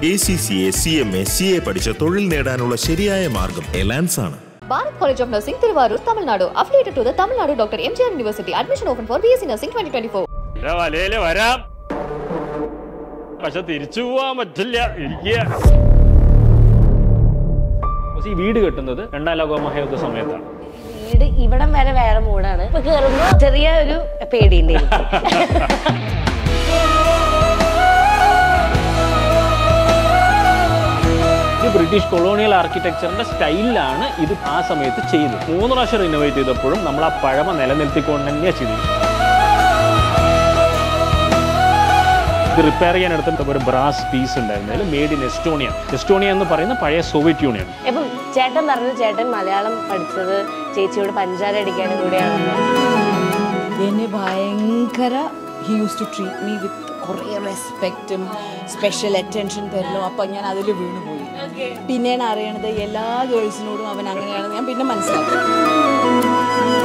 A C C A C M A C A പഠിച്ച് തൊഴിൽ നേടാനുള്ള ശരിയായ മാർഗം എലാൻസ് ആണ് Bharat College of Nursing, Tiruvallur, Tamil Nadu. Affiliated to the Tamil Nadu Dr. MGR University. Admission open for BSc Nursing 2024. ദാ വലയില് വരാം പക്ഷെ തിരിച്ചു പോവാൻ പറ്റില്ല ഇരിക്കുക പക്ഷേ ഈ വീട് കെട്ടുന്നത് രണ്ടാം ലോക മഹായുദ്ധ സമയത്താണ് വീട് ഇവിടം വരെ വേറെ മൂടാണ് ഇപ്പൊ കേറുമ്പോ ചെറിയ ഒരു പേടിയുണ്ട് എനിക്ക്. ഇത് ബ്രിട്ടീഷ് കൊളോണിയൽ ആർക്കിടെക്ചറിന്റെ സ്റ്റൈലിലാണ് ഇത് ആ സമയത്ത് ചെയ്തത് മൂന്ന് പ്രാവശ്യം റിനോവേറ്റ് ചെയ്തപ്പോഴും നമ്മൾ ആ പഴമ നിലനിർത്തിക്കൊണ്ട് തന്നെയാണ് ചെയ്തത് ഇത് റിപ്പയർ ചെയ്യാൻ എടുത്ത ഒരു ബ്രാസ് പീസ് ഉണ്ടായിരുന്നു അതിൽ മെയ്ഡ് ഇൻ എസ്റ്റോണിയ എസ്റ്റോണിയ എന്ന് പറയുന്ന പഴയ സോവിയറ്റ് യൂണിയൻ അപ്പം ചേട്ടൻ പറഞ്ഞു ചേട്ടൻ മലയാളം പഠിച്ചത് ചേച്ചിയോട് പഞ്ചാര അടിക്കാനും കൂടെയാണ് എന്നെ ഭയങ്കര he use to treat me with കുറേ റെസ്പെക്റ്റും സ്പെഷ്യൽ അറ്റൻഷൻ തരലും അപ്പം ഞാൻ അതിൽ വീണുപോയി പിന്നെയാണ് അറിയണത് എല്ലാ ഗേൾസിനോടും അവൻ അങ്ങനെയാണെന്ന് ഞാൻ പിന്നെ മനസ്സിലാക്കി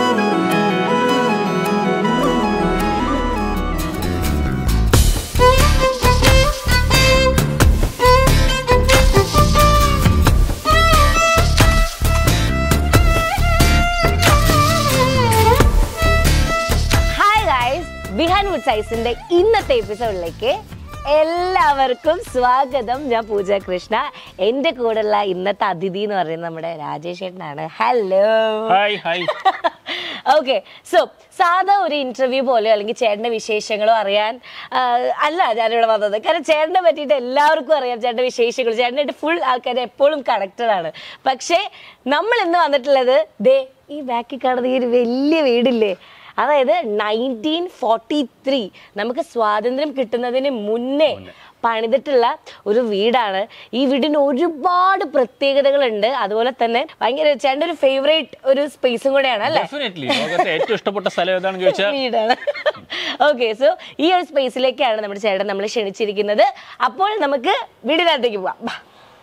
ഹായ് ഗൈസ് ബിഹാൻ വുഡ് സൈസിന്റെ ഇന്നത്തെ എപ്പിസോഡിലേക്ക് എല്ലാവർക്കും സ്വാഗതം ഞാൻ പൂജ കൃഷ്ണ എൻ്റെ കൂടെയുള്ള ഇന്നത്തെ അതിഥി എന്ന് പറയുന്നത് നമ്മുടെ രാജേഷ് ചേട്ടനാണ് hello hi hi okay so സാധാ ഒരു ഇന്റർവ്യൂ പോലെയോ അല്ലെങ്കിൽ ചേട്ടൻ്റെ വിശേഷങ്ങളോ അറിയാൻ ആ, അല്ല ഞാനിവിടെ വന്നത് കാരണം ചേട്ടനെ പറ്റിയിട്ട് എല്ലാവർക്കും അറിയാം ചേട്ടൻ്റെ വിശേഷങ്ങൾ ചേട്ടനായിട്ട് ഫുൾ ആൾക്കാർ എപ്പോഴും കണക്റ്റഡ് ആണ് പക്ഷേ നമ്മൾ ഇന്ന് വന്നിട്ടുള്ളത് ദേ ഈ ബാക്കിൽ കാണുന്ന ഈ ഒരു വലിയ വീടില്ലേ അതായത് നയൻറ്റീൻ ഫോർട്ടി ത്രീ നമുക്ക് സ്വാതന്ത്ര്യം കിട്ടുന്നതിന് മുന്നേ പണിതിട്ടുള്ള ഒരു വീടാണ് ഈ വീടിന് ഒരുപാട് പ്രത്യേകതകളുണ്ട് അതുപോലെ തന്നെ ഭയങ്കര ചേട്ടൻ്റെ ഒരു ഫേവറേറ്റ് ഒരു സ്പേസും കൂടെയാണ് അല്ലേ ഡെഫിനറ്റ്ലി ലോകത്തെ ഏറ്റവും ഇഷ്ടപ്പെട്ട സ്ഥലം ഏതാണെന്ന് ചോദിച്ചാൽ വീടാണ് ഓക്കെ സോ ഈ ഒരു സ്പേസിലേക്കാണ് നമ്മുടെ ചേട്ടൻ നമ്മൾ ക്ഷണിച്ചിരിക്കുന്നത് അപ്പോൾ നമുക്ക് വീടിനകത്തേക്ക് പോവാം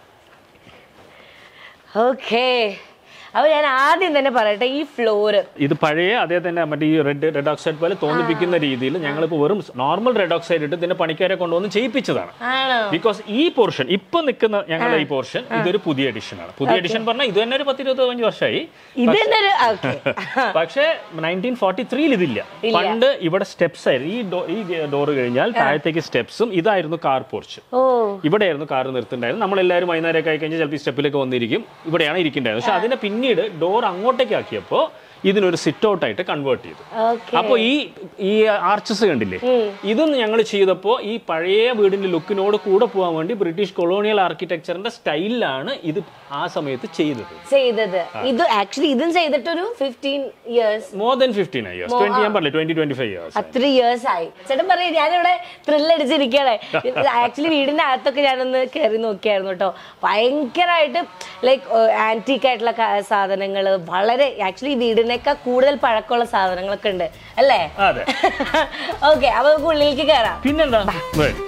ഓക്കെ അപ്പോൾ ഞാൻ ആദ്യം തന്നെ പറയട്ടെ ഈ ഫ്ലോറ് ഇത് പഴയ അതേ തന്നെ മറ്റേ ഈ റെഡ് റെഡ് ഓക്സൈഡ് പോലെ തോന്നിപ്പിക്കുന്ന രീതിയിൽ ഞങ്ങളിപ്പോൾ വെറും നോർമൽ റെഡ് ഓക്സൈഡ് ഇട്ട് ഇതിന്റെ പണിക്കാരെ കൊണ്ടുവന്ന് ചെയ്യിപ്പിച്ചതാണ് ആണോ ബിക്കോസ് ഈ പോർഷൻ ഇപ്പൊ നിൽക്കുന്ന ഞങ്ങളുടെ ഈ പോർഷൻ ഇതൊരു പുതിയ എഡിഷൻ ആണ് പുതിയ എഡിഷൻ പറഞ്ഞാൽ ഇത് തന്നെ ഒരു പത്ത് ഇരുപത്തഞ്ച് വർഷമായി ഇത് തന്നെ ഒരു ഓക്കെ പക്ഷേ നയൻറ്റീൻ ഫോർട്ടി ത്രീയിൽ ഇതില്ല പണ്ട് ഇവിടെ സ്റ്റെപ്സ് ആയിരുന്നു ഈ ഡോ ഈ ഡോറ് കഴിഞ്ഞാൽ താഴത്തേക്ക് സ്റ്റെപ്സും ഇതായിരുന്നു കാർ പോർച്ച് ഓ ഇവിടെയായിരുന്നു കാർ നിർത്തുണ്ടായിരുന്നു നമ്മളെല്ലാവരും വൈകുന്നേരമൊക്കെ ആയി കഴിഞ്ഞാൽ ചിലപ്പോൾ ഈ സ്റ്റെപ്പിലൊക്കെ വന്നിരിക്കും ഇവിടെയാണ് ഇരിക്കേണ്ടത് പക്ഷെ അതിനെ പിന്നീട് ഡോർ അങ്ങോട്ടേക്ക് ആക്കിയപ്പോൾ ഇതിനൊരു സിറ്റ് ഔട്ട് ആയിട്ട് കൺവേർട്ട് ചെയ്തു ഓക്കെ അപ്പോൾ ഈ ഈ ആർച്ചസ് കണ്ടില്ലേ ഇതും ഞങ്ങൾ ചെയ്തപ്പോൾ ഈ പഴയ വീടിന്റെ ലുക്കിനോട് കൂടെ പോകാൻ വേണ്ടി ബ്രിട്ടീഷ് കൊളോണിയൽ ആർക്കിടെക്ചറിന്റെ സ്റ്റൈലിലാണ് ഇത് ആ സമയത്ത് ചെയ്തത് ചെയ്തത് ഇത് ആക്ച്വലി ഇതും ചെയ്തിട്ടൊരു fifteen years more than fifteen years twenty ഞാൻ പറഞ്ഞില്ല ട്വന്റി ട്വന്റി ഫൈവ് ഇയേഴ്സ് അത്ര ഇയേഴ്സ് ആയി ചേട്ടൻ പറയും ഞാനിവിടെ ത്രില്ലടിച്ചിരിക്കുകയാണ് ആക്ച്വലി വീടിന്റെ അകത്തൊക്കെ ഞാനൊന്ന് കയറി നോക്കിയായിരുന്നു കേട്ടോ ഭയങ്കരമായിട്ട് ലൈക്ക് ആന്റീക്ക് ആയിട്ടുള്ള സാധനങ്ങൾ വളരെ ആക്ച്വലി വീടിനേക്കാൾ കൂടുതൽ പഴക്കമുള്ള സാധനങ്ങളൊക്കെ ഉണ്ട് അല്ലേ അതെ ഓക്കെ അപ്പൊ നമുക്ക് ഉള്ളിലേക്ക് കയറാം പിന്നെന്താ വരൂ.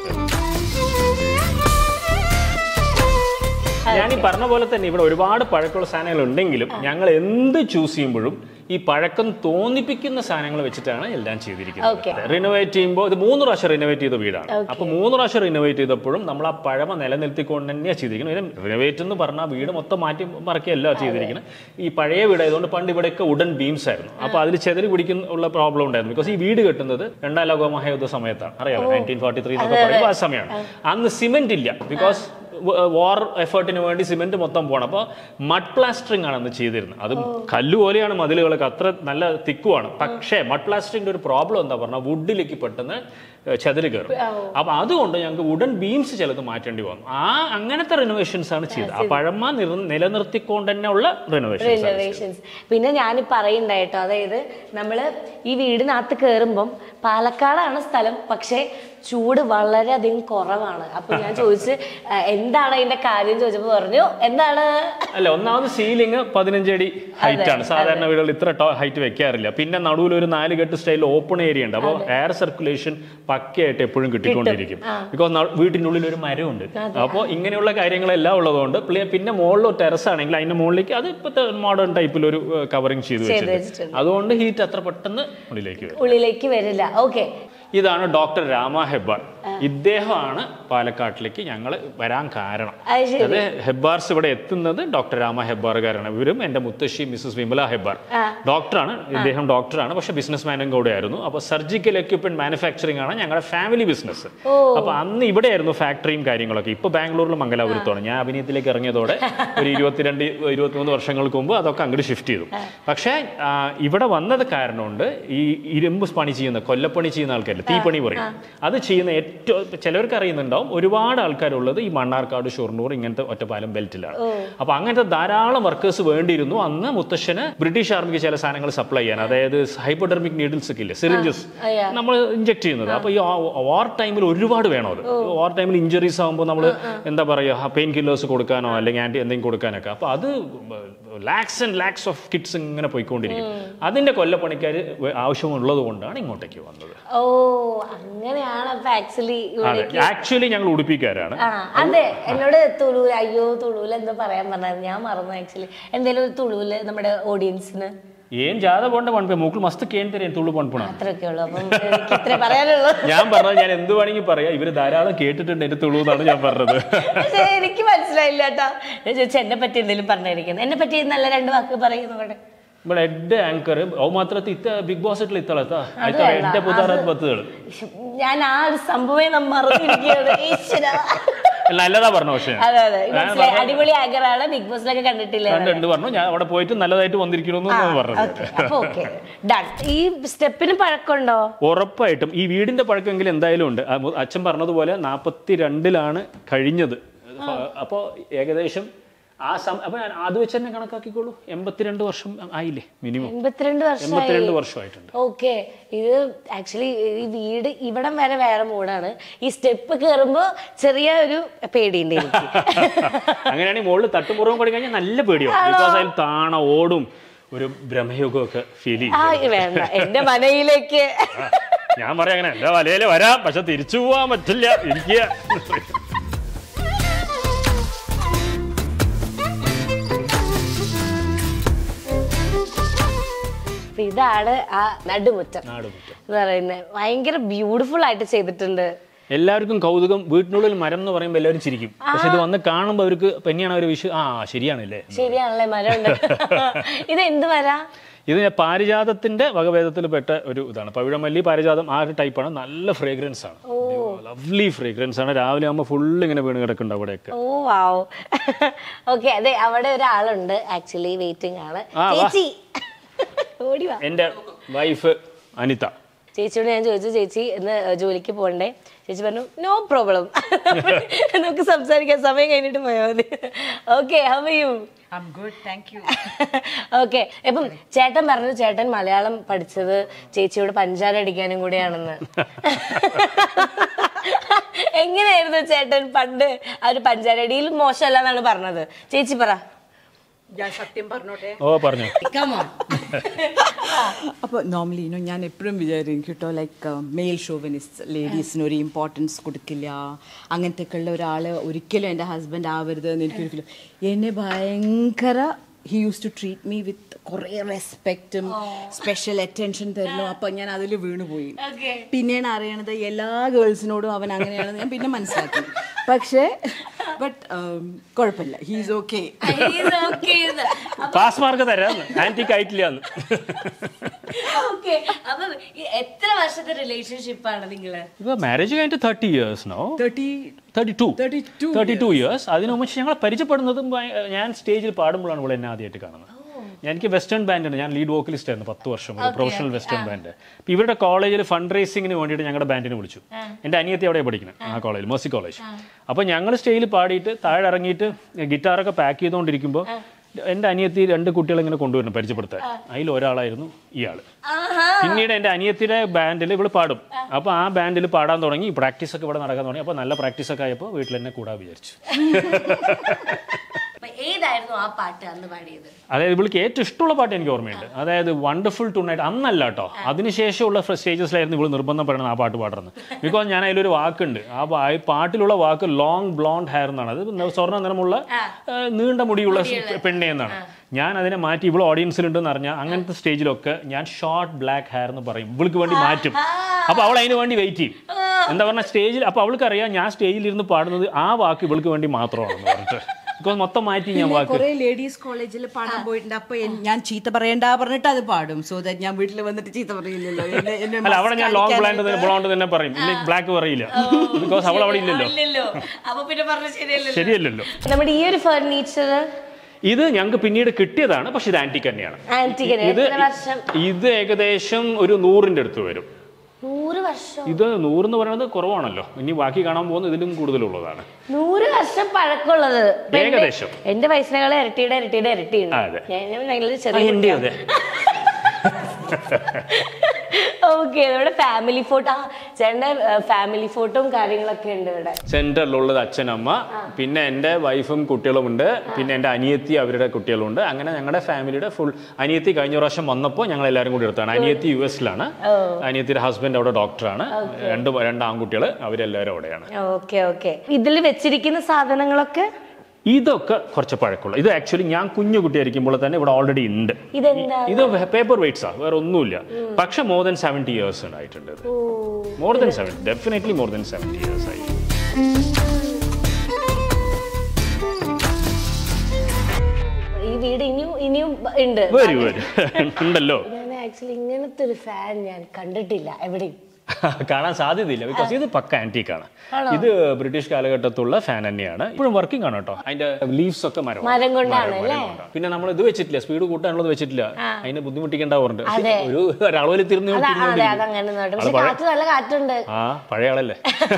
ഞാൻ ഈ പറഞ്ഞ പോലെ തന്നെ ഇവിടെ ഒരുപാട് പഴക്കമുള്ള സാധനങ്ങൾ ഉണ്ടെങ്കിലും ഞങ്ങൾ എന്ത് ചൂസ് ചെയ്യുമ്പോഴും ഈ പഴക്കം തോന്നിപ്പിക്കുന്ന സാധനങ്ങൾ വെച്ചിട്ടാണ് എല്ലാം Okay. ചെയ്തിരിക്കുന്നത് റിനോവേറ്റ് ചെയ്യുമ്പോൾ ഇത് മൂന്ന് പ്രാവശ്യം റിനോവേറ്റ് ചെയ്ത വീടാണ് Okay. അപ്പൊ മൂന്ന് പ്രാവശ്യം റിനോവേറ്റ് ചെയ്തപ്പോഴും നമ്മൾ ആ പഴമ നിലനിർത്തിക്കൊണ്ട് തന്നെയാണ് ചെയ്തിരിക്കുന്നത് റിനോവേറ്റ് എന്ന് പറഞ്ഞാൽ വീട് മൊത്തം മാറ്റി മറക്കുകയല്ല ചെയ്തിരിക്കുന്നത് ഈ പഴയ വീടായതുകൊണ്ട് പണ്ട് ഇവിടെയൊക്കെ ഉടൻ ബീംസ് ആയിരുന്നു അപ്പൊ അതിൽ ചെതറി പിടിക്കുന്ന ഉള്ള പ്രോബ്ലം ഉണ്ടായിരുന്നു ബിക്കോസ് ഈ വീട് കെട്ടുന്നത് രണ്ടാം ലോക മഹായുദ്ധ സമയത്താണ് അറിയാമോ നയൻറ്റീൻ ഫോർട്ടി ത്രീ എന്നൊക്കെ പറയുമ്പോൾ ആ സമയമാണ് അന്ന് സിമെന്റ് ഇല്ല ബിക്കോസ് വാർ എഫേർട്ടിന് വേണ്ടി സിമെന്റ് മൊത്തം പോകണം അപ്പോൾ മഡ് പ്ലാസ്റ്ററിംഗ് ആണ് അന്ന് ചെയ്തിരുന്നത് അതും കല്ല് പോലെയാണ് മതിലുകളൊക്കെ അത്ര നല്ല തിക്കുമാണ് പക്ഷേ മഡ് പ്ലാസ്റ്ററിംഗിന്റെ ഒരു പ്രോബ്ലം എന്താ പറഞ്ഞാൽ വുഡിലേക്ക് പെട്ടെന്ന് ഏഹ്, ചെതല് കയറും അപ്പൊ അതുകൊണ്ട് ഞങ്ങൾക്ക് വുഡൻ ബീംസ് ചിലത് മാറ്റേണ്ടി വന്നു ആ അങ്ങനത്തെ റിനോവേഷൻസ് ആണ് ചെയ്തത് ആ പഴമ നിർ- നിലനിർത്തിക്കൊണ്ട് തന്നെ ഉള്ള റിനോവേഷൻസ് റിനോവേഷൻസ് പിന്നെ ഞാൻ പറയുണ്ടായിട്ടോ അതായത് നമ്മൾ ഈ വീടിനകത്ത് കയറുമ്പം പാലക്കാടാണ് സ്ഥലം പക്ഷേ ചൂട് വളരെയധികം കുറവാണ് അപ്പൊ ഞാൻ ചോദിച്ച് "ആ, എന്താണ് അതിന്റെ കാര്യം ചോദിച്ചപ്പോൾ പറഞ്ഞു എന്താണ് അല്ല ഒന്നാമത് സീലിംഗ് പതിനഞ്ചടി ഹൈറ്റ് ആണ് സാധാരണ വീടുകൾ ഇത്ര ഹൈറ്റ് വെക്കാറില്ല പിന്നെ നടുവിൽ ഒരു നാല് കെട്ട് സ്റ്റൈൽ ഓപ്പൺ ഏരിയ ഉണ്ട് അപ്പോൾ എയർ സർക്കുലേഷൻ പക്കയായിട്ട് എപ്പോഴും കിട്ടിക്കൊണ്ടിരിക്കും ബിക്കോസ് വീട്ടിൻ്റെ ഉള്ളിൽ ഒരു മരമുണ്ട് അപ്പോൾ ഇങ്ങനെയുള്ള കാര്യങ്ങളെല്ലാം ഉള്ളതുകൊണ്ട് പ്ലേ- പിന്നെ മുകളിൽ ടെറസ് ആണെങ്കിൽ അതിന്റെ മുകളിലേക്ക് അത് ഇപ്പോഴത്തെ മോഡേൺ ടൈപ്പിൽ ഒരു കവറിങ് ചെയ്ത് വെച്ചിട്ടുണ്ട് വെച്ചിട്ടുണ്ട്. അതുകൊണ്ട് ഹീറ്റ് അത്ര പെട്ടെന്ന് ഉള്ളിലേക്ക് വരും ഉള്ളിലേക്ക് വരില്ല ഓക്കെ ഇതാണ് ഡോക്ടർ രാമ ഹെബ്ബാർ ഇദ്ദേഹമാണ് പാലക്കാട്ടിലേക്ക് ഞങ്ങൾ വരാൻ കാരണം അത് ശരി. അത് ഹെബ്ബാർസ് ഇവിടെ എത്തുന്നത് ഡോക്ടർ രാമ ഹെബ്ബാറുകാരാണ് ഇവരും എൻ്റെ മുത്തശ്ശി മിസ്സസ് വിമല ഹെബ്ബാർ ഡോക്ടറാണ് ഇദ്ദേഹം ഡോക്ടറാണ് പക്ഷേ ബിസിനസ് മാനും കൂടെ ആയിരുന്നു അപ്പോൾ സർജിക്കൽ എക്യുപ്മെന്റ് മാനുഫാക്ചറിംഗ് ആണ് ഞങ്ങളുടെ ഫാമിലി ബിസിനസ് അപ്പോൾ അന്ന് ഇവിടെയായിരുന്നു ഫാക്ടറിയും കാര്യങ്ങളൊക്കെ ഇപ്പോൾ ബാംഗ്ലൂരിൽ മംഗലാപുരത്താണ് ഞാൻ അഭിനയത്തിലേക്ക് ഇറങ്ങിയതോടെ ഒരു ഇരുപത്തിരണ്ട് ഇരുപത്തിമൂന്ന് വർഷങ്ങൾക്ക് മുമ്പ് അതൊക്കെ അങ്ങോട്ട് ഷിഫ്റ്റ് ചെയ്തു പക്ഷേ ആ, ഇവിടെ വന്നത് കാരണമുണ്ട് ഈ ഇരുമ്പ് പണി ചെയ്യുന്ന കൊല്ലപ്പണി ചെയ്യുന്ന ആൾക്കാരില്ല തീപ്പണി പറയും അത് ചെയ്യുന്ന ഏറ്റവും ചിലവർക്ക് അറിയുന്നുണ്ടാവും ഒരുപാട് ആൾക്കാരുള്ളത് ഈ മണ്ണാർക്കാട് ഷൊർണൂർ ഇങ്ങനത്തെ ഒറ്റപ്പാലം ബെൽറ്റിലാണ് അപ്പൊ അങ്ങനത്തെ ധാരാളം വർക്കേഴ്സ് വേണ്ടിയിരുന്നു അന്ന് മുത്തശ്ശന് ബ്രിട്ടീഷ് ആർമിക്ക് ചില സാധനങ്ങൾ സപ്ലൈ ചെയ്യാൻ അതായത് ഹൈപ്പോഡെർമിക് നീഡിൽസ് ഒക്കെ ഇല്ലേ സിറിഞ്ചസ് നമ്മൾ ഇഞ്ചെക്ട് ചെയ്യുന്നത് അപ്പൊ ഈ വാർ ടൈമിൽ ഒരുപാട് വേണം അത് വാർ ടൈമിൽ ഇഞ്ചറീസ് ആകുമ്പോൾ നമ്മൾ എന്താ പറയുക പെയിൻ കില്ലേഴ്സ് കൊടുക്കാനോ അല്ലെങ്കിൽ ആന്റി എന്തെങ്കിലും കൊടുക്കാനൊക്കെ അപ്പൊ അത് lakhs and lakhs of kits ഇങ്ങനെ പോയിക്കൊണ്ടിരിക്കും അതിന്റെ കൊല്ലപ്പണിക്കാർ ആവശ്യമുള്ളത് കൊണ്ടാണ് ഇങ്ങോട്ടേക്ക് വന്നത് ഓ അങ്ങനെയാണ് അപ്പൊ ആക്ച്വലി അതെ ആക്ച്വലി ഞങ്ങൾ ഉടുപ്പിക്കാരാണ് ആ അതെ എന്നോട് തുളൂല് അയ്യോ തുളൂല് എന്തോ പറയാൻ പറഞ്ഞത് ഞാൻ മറന്നു ആക്ച്വലി എന്തേലും ഒരു തുളൂല് നമ്മുടെ ഓഡിയൻസിന് ಏನ್ ಜಾದ ಬಂಡ ಪಣ್ಪೆ ಮೂಕ್ಳು ಮಸ್ತ್ ಕೇಂತಾರೆ ತುಳು ಪಣ್ಪುಣ അത്രയൊക്കെ ഉള്ളു അപ്പം എനിക്ക് ഇത്രേ പറയാനുള്ളൂ ഞാൻ പറഞ്ഞത് ഞാൻ എന്ത് വേണമെങ്കിൽ പറയാം ഇവര് ധാരാളം കേട്ടിട്ടുണ്ട് എന്റെ തുളു എന്നാണ് ഞാൻ പറഞ്ഞത് പക്ഷേ എനിക്ക് മനസ്സിലായില്ല കേട്ടോ ഞാൻ ചോദിച്ചു എന്നെ പറ്റി എന്തെങ്കിലും പറഞ്ഞിരിക്കുന്നത് എന്നെ പറ്റി നല്ല രണ്ട് വാക്ക് പറയുന്നു കൂടെ ಬಟ್ ಎಡ್ಡೆ ಆಂಕರ್ ಅವು ಮಾತ್ರ ಇತ್ತ ಬಿಗ್ ಬಾಸ್ ಇಟ್ಲ ಇತ್ತಳತ್ತ ಆಯ್ತಾ ಎಡ್ಡೆ ಪುತಾರದ ಬತ್ತದಳು ഞാൻ ആ ഒരു സംഭവമേ നമ്മ മറന്നിരിക്കുകയാണ് ഈശ്വരാ. അല്ല നല്ലതാ പറഞ്ഞു പക്ഷേ അതെ അതെ ഞാൻ മനസ്സിലായി അടിപൊളി ആങ്കറാണ് ബിഗ് ബോസിലൊക്കെ കണ്ടിട്ടില്ലേ കണ്ടുണ്ട് പറഞ്ഞു ഞാൻ അവിടെ പോയിട്ട് നല്ലതായിട്ട് വന്നിരിക്കണമെന്ന് ഞാൻ പറഞ്ഞത് ഓക്കെ അപ്പൊ ഓക്കെ ഡൺ ഈ സ്റ്റെപ്പിന് പഴക്കമുണ്ടോ ഉറപ്പായിട്ടും ഈ വീടിന്റെ പഴക്കമെങ്കിലും എന്തായാലും ഉണ്ട് ആ മു- അച്ഛൻ പറഞ്ഞതുപോലെ നാൽപ്പത്തി രണ്ടിലാണ് കഴിഞ്ഞത് അപ്പോൾ ഏകദേശം ആ സം അപ്പൊ ഞാൻ അത് വെച്ച് തന്നെ കണക്കാക്കിക്കോളൂ എൺപത്തിരണ്ട് വർഷം ആയില്ലേ മിനിമം എൺപത്തിരണ്ട് വർഷമായി എൺപത്തിരണ്ട് വർഷമായിട്ടുണ്ട് ഓക്കെ ഇത് ആക്ച്വലി ഈ വീട് ഇവിടം വരെ വേറെ മൂടാണ് ഈ സ്റ്റെപ്പ് കയറുമ്പോ ചെറിയ ഒരു പേടിയുണ്ട് എനിക്ക് അങ്ങനെയാണെങ്കിൽ മുകളിൽ തട്ടുമുറവും കൂടി കഴിഞ്ഞാൽ നല്ല പേടിയാവും ബിക്കോസ് അതിൽ താണ ഓടും ഒരു ഭ്രമയുഗമൊക്കെ ഫീൽ ചെയ്യും ആ വേണ്ട എന്റെ മനയിലേക്ക് ഞാൻ പറയാം അങ്ങനെ എന്റെ വലയിൽ വരാം പക്ഷെ തിരിച്ചു പോവാൻ പറ്റില്ല ഇരിക്കുക അപ്പൊ ഇതാണ് ആ നടുമുറ്റം നാടുമുറ്റം എന്ന് പറയുന്നത് ഭയങ്കര ബ്യൂട്ടിഫുൾ ആയിട്ട് ചെയ്തിട്ടുണ്ട് എല്ലാവർക്കും കൗതുകം വീട്ടിനുള്ളിൽ മരം എന്ന് പറയുമ്പോൾ എല്ലാവരും ചിരിക്കും പക്ഷെ ഇത് വന്ന് കാണുമ്പോൾ അവർക്ക് പിന്നെയാണ് അവർ വിഷു ആ ശരിയാണല്ലേ ശരിയാണല്ലേ മരം ഉണ്ട് ഇത് എന്ത് മരാ ഇത് പാരിജാതത്തിന്റെ വകഭേദത്തിൽ പെട്ട ഒരു ഇതാണ് പവിഴമല്ലി പാരിജാതം ആ ഒരു ടൈപ്പാണ് നല്ല ഫ്രേഗ്രൻസ് ആണ് ലവ്ലി ഫ്രേഗ്രൻസ് ആണ് രാവിലെ ആകുമ്പോൾ ഫുള്ള് ഇങ്ങനെ വീണ് കിടക്കുന്നുണ്ട് അവിടെയൊക്കെ ഓ വാവ് ഓക്കെ അതെ അവിടെ ഒരാളുണ്ട് ആക്ച്വലി വെയിറ്റിംഗ് ആണ് ആ, വാ. ചേച്ചി ഓടി വാ എൻ്റെ വൈഫ് അനിത ചേച്ചിയോട് ഞാൻ ചോദിച്ചു ചേച്ചി ഇന്ന് ജോലിക്ക് പോകണ്ടേ ചേച്ചി പറഞ്ഞു നോ പ്രോബ്ലം നമുക്ക് സംസാരിക്കാൻ സമയം കഴിഞ്ഞിട്ട് പോയാൽ മതി okay how you I'm good, thank you. Okay ഇപ്പം ചേട്ടൻ പറഞ്ഞു ചേട്ടൻ മലയാളം പഠിച്ചത് ചേച്ചിയോട് പഞ്ചാര അടിക്കാനും കൂടിയാണെന്ന് എങ്ങനെയായിരുന്നു ചേട്ടൻ പണ്ട് ആ ഒരു പഞ്ചാരടിയിൽ മോശമല്ല എന്നാണ് പറഞ്ഞത് ചേച്ചി പറ ഞാൻ സത്യം പറഞ്ഞോട്ടെ ഓ പറഞ്ഞു അപ്പോൾ നോർമലി ഇനോ ഞാൻ എപ്പോഴും വിചാരിക്കും കേട്ടോ ലൈക്ക് മെയിൽ ഷോവനിസ്റ്റ് ലേഡീസിന് ഒരു ഇമ്പോർട്ടൻസ് കൊടുക്കില്ല അങ്ങനത്തെ ഒക്കെ ഉള്ള ഒരാൾ ഒരിക്കലും എൻ്റെ ഹസ്ബൻഡ് ആവരുത് എന്ന് എനിക്കൊരിക്കലും എന്നെ ഭയങ്കര he use to treat me with കുറേ റെസ്പെക്റ്റും സ്പെഷ്യൽ അറ്റൻഷൻ തരുന്നു അപ്പം ഞാൻ അതിൽ വീണുപോയി പിന്നെയാണ് അറിയണത് എല്ലാ ഗേൾസിനോടും അവൻ അങ്ങനെയാണെന്ന് ഞാൻ പിന്നെ മനസ്സിലാക്കി പക്ഷേ ബട്ട് കുഴപ്പമില്ല ഹീസ് ഓക്കെ പാസ് മാർക്ക് തരാം ആന്റിക്ക് ആയിട്ടില്ല ഓക്കെ അപ്പൊ ഈ എത്ര വർഷത്തെ റിലേഷൻഷിപ്പ് ആണ് നിങ്ങള് ഇപ്പൊ മാരേജ് കഴിഞ്ഞിട്ട് thirty years no thirty thirty two 32 thirty two years അതിനു മുമ്പ് ഞങ്ങൾ പരിചയപ്പെടുന്നതും ഭയ- ഞാൻ സ്റ്റേജിൽ പാടുമ്പോഴാണ് ഇവിടെ എന്നെ ആദ്യമായിട്ട് കാണുന്നത് എനിക്ക് വെസ്റ്റേൺ ബാൻഡ് ഉണ്ട് ഞാൻ ലീഡ് വോക്കലിസ്റ്റ് ആയിരുന്നു പത്ത് വർഷം ഒരു പ്രൊഫഷണൽ വെസ്റ്റേൺ ബാൻഡ് അപ്പോൾ ഇവരുടെ കോളേജിൽ ഫണ്ട് റേസിങ്ങിന് വേണ്ടിയിട്ട് ഞങ്ങളുടെ ബാൻഡിനെ വിളിച്ചു എൻ്റെ അനിയത്തി അവിടെ പഠിക്കുന്നത് ആ കോളേജിൽ മേഴ്സി കോളേജ് അപ്പോൾ ഞങ്ങൾ സ്റ്റേജിൽ പാടിയിട്ട് താഴെ ഇറങ്ങിയിട്ട് ഗിറ്റാറൊക്കെ പാക്ക് ചെയ്തുകൊണ്ടിരിക്കുമ്പോൾ എൻ്റെ അനിയത്തി രണ്ട് കുട്ടികളെ ഇങ്ങനെ കൊണ്ടുവരണം പരിചയപ്പെടുത്താൻ അതിൽ ഒരാളായിരുന്നു ഇയാൾ പിന്നീട് എൻ്റെ അനിയത്തിയുടെ ബാൻഡിൽ ഇവള് പാടും അപ്പോൾ ആ ബാൻഡിൽ പാടാൻ തുടങ്ങി പ്രാക്ടീസ് ഒക്കെ ഇവിടെ നടക്കാൻ തുടങ്ങി അപ്പോൾ നല്ല പ്രാക്ടീസ് ഒക്കെ ആയപ്പോൾ വീട്ടിൽ തന്നെ കൂടാൻ വിചാരിച്ചു അപ്പൊ ഏതായിരുന്നു ആ പാട്ട് അന്ന് പാടിയത് അതായത് ഇവൾക്ക് ഏറ്റവും ഇഷ്ടമുള്ള പാട്ട് എനിക്ക് ഓർമ്മയുണ്ട് അതായത് വണ്ടർഫുൾ ടു നൈറ്റ് അന്നല്ല കേട്ടോ അതിനുശേഷമുള്ള സ്റ്റേജസിലായിരുന്നു ഇവൾ നിർബന്ധം പറയുന്നത് ആ പാട്ട് പാടുന്നത് ബിക്കോസ് ഞാൻ അതിലൊരു വാക്കുണ്ട് ആ വാ- ആ പാട്ടിലുള്ള വാക്ക് ലോങ് ബ്ലോണ്ട് ഹെയർ എന്നാണ് അത് ന- സ്വർണ്ണ നിറമുള്ള ഏഹ്, നീണ്ട മുടിയുള്ള പെണ്ണെ എന്നാണ് ഞാൻ അതിനെ മാറ്റി ഇവൾ ഓഡിയൻസിലുണ്ടെന്ന് അറിഞ്ഞാൽ അങ്ങനത്തെ സ്റ്റേജിലൊക്കെ ഞാൻ ഷോർട്ട് ബ്ലാക്ക് ഹെയർ എന്ന് പറയും ഇവൾക്ക് വേണ്ടി മാറ്റും അപ്പൊ അവൾ അതിന് വേണ്ടി വെയിറ്റ് ചെയ്യും എന്താ പറഞ്ഞാൽ സ്റ്റേജിൽ അപ്പൊ അവൾക്ക് അറിയാം ഞാൻ സ്റ്റേജിൽ ഇരുന്ന് പാടുന്നത് ആ വാക്ക് ഇവൾക്ക് വേണ്ടി മാത്രമാണെന്ന് പറഞ്ഞിട്ട് ബിക്കോസ് മൊത്തം മാറ്റി ഞാൻ വാക്ക് കുറെ ലേഡീസ് കോളേജിൽ പാടാൻ പോയിട്ടുണ്ട് അപ്പൊ എൻ- ഞാൻ ചീത്ത പറയണ്ട പറഞ്ഞിട്ട് അത് പാടും സോ ദാറ്റ് ഞാൻ വീട്ടിൽ വന്നിട്ട് ചീത്ത പറയില്ലല്ലോ എന്നെ- എന്നെ അല്ല അവിടെ ഞാൻ ലോങ് മസ്കാലിക്കാനായിട്ട് ബ്ലാൻഡ് തന്നെ ബ്ലോണ്ട് തന്നെ പറയും ഇല്ലെങ്കിൽ ബ്ലാക്ക് പറയില്ല ബിക്കോസ് അവൾ അവിടെ ഇല്ലല്ലോ ഇല്ലല്ലോ അപ്പൊ പിന്നെ പറഞ്ഞ ശരിയല്ലോ ശരിയല്ലല്ലോ നമ്മുടെ ഈ ഒരു ഫർണിച്ചർ ഇത് ഞങ്ങൾക്ക് പിന്നീട് കിട്ടിയതാണ് പക്ഷെ ഇത് ആന്റിക് തന്നെയാണ് ആന്റിഗന് ഇത് എത്ര വർഷം ഇത് ഏകദേശം ഒരു നൂറിന്റെ അടുത്ത് വരും നൂറ് വർഷം ഇത് നൂറെന്ന് പറയുന്നത് കുറവാണല്ലോ ഇനി ബാക്കി കാണാൻ പോകുന്നത് ഇതിലും കൂടുതലുള്ളതാണ് നൂറ് വർഷം പഴക്കമുള്ളത് ഇപ്പൊ എന്റെ- ഏകദേശം. എന്റെ വയസ്സിനേക്കാൾ ഇരട്ടിയുടെ ഇരട്ടിയുടെ ഇരട്ടിയുണ്ട് ആ, അതെ. ഞാൻ ഞാൻ ഭയങ്കര ചെറിയ എൻ്റെ അതെ ഓക്കെ നമ്മുടെ ഫാമിലി ഫോട്ടോ ആ ചേട്ടന്റെ ഫാമിലി ഫോട്ടോയും കാര്യങ്ങളൊക്കെ ഉണ്ട് ഇവിടെ സെന്ററിലുള്ളത് അച്ഛനമ്മ പിന്നെ എൻ്റെ വൈഫും കുട്ടികളും ഉണ്ട് പിന്നെ എൻ്റെ അനിയത്തി അവരുടെ കുട്ടികളുണ്ട് അങ്ങനെ ഞങ്ങളുടെ ഫാമിലിയുടെ ഫുൾ അനിയത്തി കഴിഞ്ഞ പ്രാവശ്യം വന്നപ്പോൾ ഞങ്ങൾ എല്ലാവരും കൂടി എടുത്താണ് അനിയത്തി യു എസിലാണ് അനിയത്തിയുടെ ഹസ്ബൻഡ് അവിടെ ഡോക്ടറാണ് രണ്ട് രണ്ട് ആൺകുട്ടികൾ അവരെല്ലാവരും അവിടെയാണ് ഓക്കെ ഓക്കെ ഇതിൽ വെച്ചിരിക്കുന്ന സാധനങ്ങളൊക്കെ ഇതൊക്കെ കുറച്ച് പഴക്കമുള്ള ഇത് ആക്ച്വലി ഞാൻ കുഞ്ഞു കുട്ടിയായിരിക്കുമ്പോൾ തന്നെ ഇവിടെ ഓൾറെഡി ഉണ്ട് ഇതെന്താ ഇത് പേപ്പർ വെയിറ്റ്സാ വേറെ ഒന്നുമില്ല പക്ഷെ മോർ ദൻ സെവൻറ്റി ഇയേഴ്സ് ഉണ്ടായിട്ടുണ്ട് more than seven definitely more than seventy years ആയി ഈ വീട് ഇനിയും ഇനിയും ഉണ്ട് വരൂ വരൂ ഉണ്ടല്ലോ ഞാൻ ആക്ച്വലി ഇങ്ങനത്തെ ഒരു ഫാൻ ഞാൻ കണ്ടിട്ടില്ല എവിടെയും കാണാൻ സാധ്യതയില്ല ബിക്കോസ് ഇത് പക്ക ആന്റിക് ആണ് ഇത് ബ്രിട്ടീഷ് കാലഘട്ടത്തുള്ള ഫാൻ തന്നെയാണ് ഇപ്പോഴും വർക്കിംഗ് ആണ് കേട്ടോ അതിന്റെ ലീവ്സ് ഒക്കെ മരം മരം കൊണ്ടാണ് അല്ലേ? പിന്നെ നമ്മൾ ഇത് വെച്ചിട്ടില്ല സ്പീഡ് കൂട്ടാനുള്ളത് വെച്ചിട്ടില്ല അതിനെ ബുദ്ധിമുട്ടിക്കേണ്ടാവുന്നുണ്ട് ഒരു ഒരളവിൽ തിരിഞ്ഞു അതാ അതെ അതങ്ങനെ നോട്ടെ പക്ഷെ കാറ്റ് നല്ല കാറ്റുണ്ട് ആ പഴയ ആളല്ലേ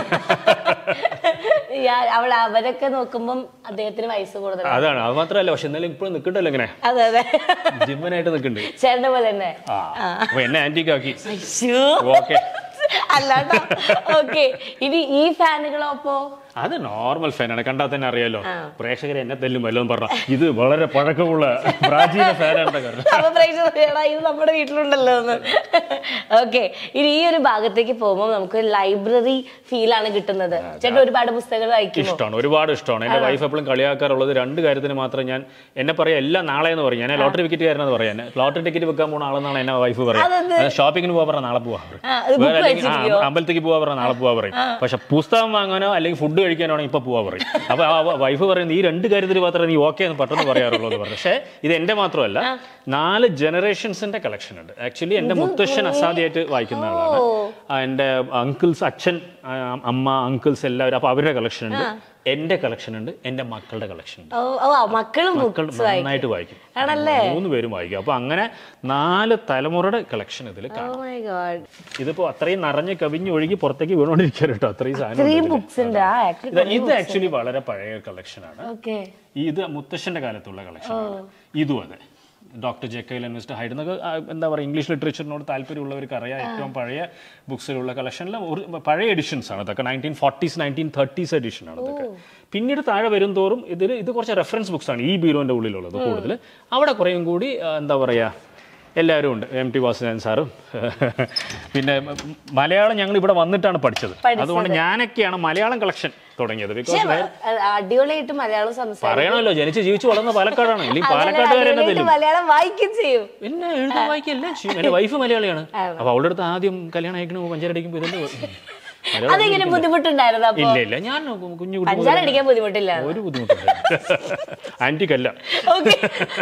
ഞാൻ അവൾ അവരൊക്കെ നോക്കുമ്പം അദ്ദേഹത്തിന് വയസ്സ് കൂടുതലാണ് അതാണ് അത് മാത്രമല്ല പക്ഷെ എന്നാലും ഇപ്പോഴും നിൽക്കണ്ടല്ലോ ഇങ്ങനെ അതെ അതെ ജിമ്മനായിട്ട് നിൽക്കുന്നുണ്ട് ചേട്ടന്റെ പോലെ തന്നെ ആ അപ്പൊ എന്നെ ആന്റിക് ആക്കി അയ്യോ. ഓക്കെ അല്ലാട്ടോ ഓക്കെ ഇനി ഈ ഫാനുകളോ അപ്പോ അത് നോർമൽ ഫാനാണ് കണ്ടാൽ തന്നെ അറിയാലോ പ്രേക്ഷകരെ എന്നെ തെല്ലും വല്ലതും പറഞ്ഞ ഇത് വളരെ പഴക്കമുള്ള പ്രാചീന ഫാനാണ് കാരണം അപ്പൊ പ്രേക്ഷകർ "എടാ, ഇത് നമ്മുടെ വീട്ടിലുണ്ടല്ലോ എന്ന് ഓക്കെ ഇനി ഈ ഒരു ഭാഗത്തേക്ക് പോകുമ്പോൾ നമുക്ക് ലൈബ്രറി ഫീൽ ആണ് കിട്ടുന്നത് ചേട്ടൻ ഒരുപാട് പുസ്തകങ്ങൾ വായിക്കുമോ ഇഷ്ടമാണ് ഒരുപാട് ഇഷ്ടമാണ് എന്റെ വൈഫ് എപ്പോഴും കളിയാക്കാറുള്ളത് രണ്ട് കാര്യത്തിന് മാത്രം ഞാൻ എന്നെ പറയാം എല്ലാം നാളെ എന്ന് പറയും ഞാൻ ലോട്ടറി വിക്കറ്റ് കാരനെന്ന് പറയാൻ ലോട്ടറി ടിക്കറ്റ് വെക്കാൻ പോണ ആളെന്നാണ് എന്നെ വൈഫ് പറയാം ഷോപ്പിങ്ങിന് പോകാൻ പറഞ്ഞാൽ നാളെ പോവാ പറയും ആ, ഇത് book വേറെ അല്ലെങ്കിൽ ആ, വായിച്ചിരിക്കുവോ? അമ്പലത്തേക്ക് പോകാൻ പറഞ്ഞാൽ നാളെ പോവാ പറയും പക്ഷെ പുസ്തകം വാങ്ങാനോ അല്ലെങ്കിൽ ഫുഡ് കഴിക്കാനോ ആണെങ്കിൽ ഇപ്പൊ പോവാ പറയും അപ്പൊ ആ വൈഫ് പറയുന്നത് ഈ രണ്ട് കാര്യത്തിൽ മാത്രമേ നീ ഓക്കെ എന്ന് പെട്ടെന്ന് പറയാറുള്ളൂ എന്ന് പറഞ്ഞു പക്ഷേ ഇത് എന്റെ മാത്രമല്ല നാല് ജനറേഷൻസിന്റെ കളക്ഷൻ ഉണ്ട് ആക്ച്വലി എന്റെ മുത്തശ്ശൻ അസാധ്യമായിട്ട് വായിക്കുന്ന ആളാണ് ആ, എന്റെ അങ്കിൾസ് അച്ഛൻ ആ, അമ്മ അങ്കിൾസ് എല്ലാവരും അപ്പൊ അവരുടെ കളക്ഷൻ ഉണ്ട് എന്റെ കളക്ഷൻ ഉണ്ട് എന്റെ മക്കളുടെ കളക്ഷൻ ഉണ്ട് ഓ ഓ ആ, മക്കളും മക്കൾ ബുക്സ് വായിക്കും നന്നായിട്ട് വായിക്കും ആണല്ലേ മൂന്ന് പേരും വായിക്കും അപ്പൊ അങ്ങനെ നാല് തലമുറയുടെ കളക്ഷൻ ഇതിൽ ഓ കാണാം മൈ ഗോഡ് ഇതിപ്പോ അത്രയും നിറഞ്ഞ് കവിഞ്ഞ് ഒഴുകി പുറത്തേക്ക് വീണോണ്ടിരിക്കുക കേട്ടോ അത്രയും സാധനം ഉണ്ട് ഇത്രയും ഇതില്. ബുക്സ് ഉണ്ട് ആ ഇത് ഇത് ആക്ച്വലി വളരെ പഴയ കളക്ഷൻ ആണ് ഓക്കെ ഇത് മുത്തശ്ശന്റെ കാലത്തുള്ള കളക്ഷൻ ആണ് ഇതും അതെ doctor Jekyll and mister Hyde എന്നൊക്കെ ആ, എന്താ പറയുക ഇംഗ്ലീഷ് ലിറ്ററേച്ചറിനോട് താല്പര്യമുള്ളവർക്ക് അറിയാം ഏറ്റവും പഴയ ബുക്സിലുള്ള കളക്ഷനിൽ ഒരു പഴയ എഡിഷൻസ് ആണ് ഇതൊക്കെ nineteen forties nineteen thirties edition ആണ് ഇതൊക്കെ പിന്നീട് താഴെ വരും തോറും ഇതിൽ ഇത് കുറച്ച് റെഫറൻസ് ബുക്സ് ആണ് ഈ ബീറോന്റെ ഉള്ളിലുള്ളത് കൂടുതൽ അവിടെ കുറേയും കൂടി ആ, എന്താ പറയുക എല്ലാവരും ഉണ്ട് എം ടി വാസുദേവൻ സാറും പിന്നെ മ- മലയാളം ഞങ്ങൾ ഇവിടെ വന്നിട്ടാണ് പഠിച്ചത് അതുകൊണ്ട് ഞാനൊക്കെയാണ് മലയാളം കളക്ഷൻ തുടങ്ങിയത് ബിക്കോസ് അടിപൊളിയായിട്ട് മലയാളം സംസാരിക്കും പറയണമല്ലോ ജനിച്ച് ജീവിച്ചു വളർന്ന പാലക്കാടാണ് അല്ലെങ്കിൽ പാലക്കാട്ടുകാരെന്നെ അടിപൊളിയായിട്ട് തെല്ലും മലയാളം വായിക്കും ചെയ്യും പിന്നെ എഴുതാൻ വായിക്കല്ലേ ചെയ്യും എന്റെ വൈഫ് മലയാളിയാണ് അപ്പൊ അവളുടെ അടുത്ത് ആദ്യം കല്യാണം അയക്കണ പഞ്ചാരടിക്കുമ്പോ ഇതിന്റെ മലയാളം അതെങ്ങനെ ബുദ്ധിമുട്ടുണ്ടായിരുന്നു അപ്പൊ ഇല്ല ഇല്ല ഞാൻ കുഞ്ഞു കുട്ടി അഞ്ചാറ് അടിക്കാൻ ബുദ്ധിമുട്ടില്ല ഒരു ബുദ്ധിമുട്ടില്ല ആന്റിക്കല്ല ഓക്കെ